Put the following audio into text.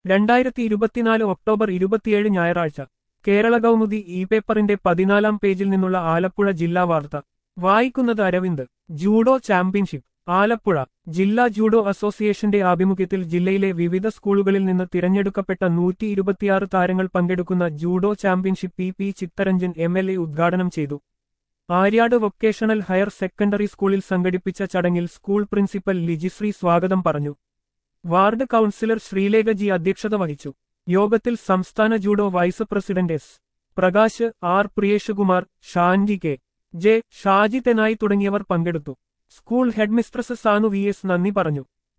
രണ്ടായിരത്തി ഇരുപത്തിനാല് ഒക്ടോബർ ഇരുപത്തിയേഴ് ഞായറാഴ്ച കേരള കൗമുദി ഇ പേപ്പറിന്റെ പതിനാലാം പേജിൽ നിന്നുള്ള ആലപ്പുഴ ജില്ലാ വാർത്ത വായിക്കുന്നത് അരവിന്ദ് ജൂഡോ ചാമ്പ്യൻഷിപ്പ് ആലപ്പുഴ ജില്ലാ ജൂഡോ അസോസിയേഷന്റെ ആഭിമുഖ്യത്തിൽ ജില്ലയിലെ വിവിധ സ്കൂളുകളിൽ നിന്ന് തിരഞ്ഞെടുക്കപ്പെട്ട നൂറ്റി ഇരുപത്തിയാറ് താരങ്ങൾ പങ്കെടുക്കുന്ന judo championship P P Chittaranjan M L A ഉദ്ഘാടനം ചെയ്തു ആര്യാട് വൊക്കേഷണൽ ഹയർ സെക്കൻഡറി സ്കൂളിൽ സംഘടിപ്പിച്ച ചടങ്ങിൽ സ്കൂൾ പ്രിൻസിപ്പൽ ലിജിശ്രീ സ്വാഗതം പറഞ്ഞു വാർഡ് കൌൺസിലർ ശ്രീലേഖ ജി അധ്യക്ഷത വഹിച്ചു യോഗത്തിൽ സംസ്ഥാന judo vice president S Prakash R Priyeshkumar Shanji K J Shaji Thenayi തുടങ്ങിയവർ പങ്കെടുത്തു school headmistress Sanu V S നന്ദി പറഞ്ഞു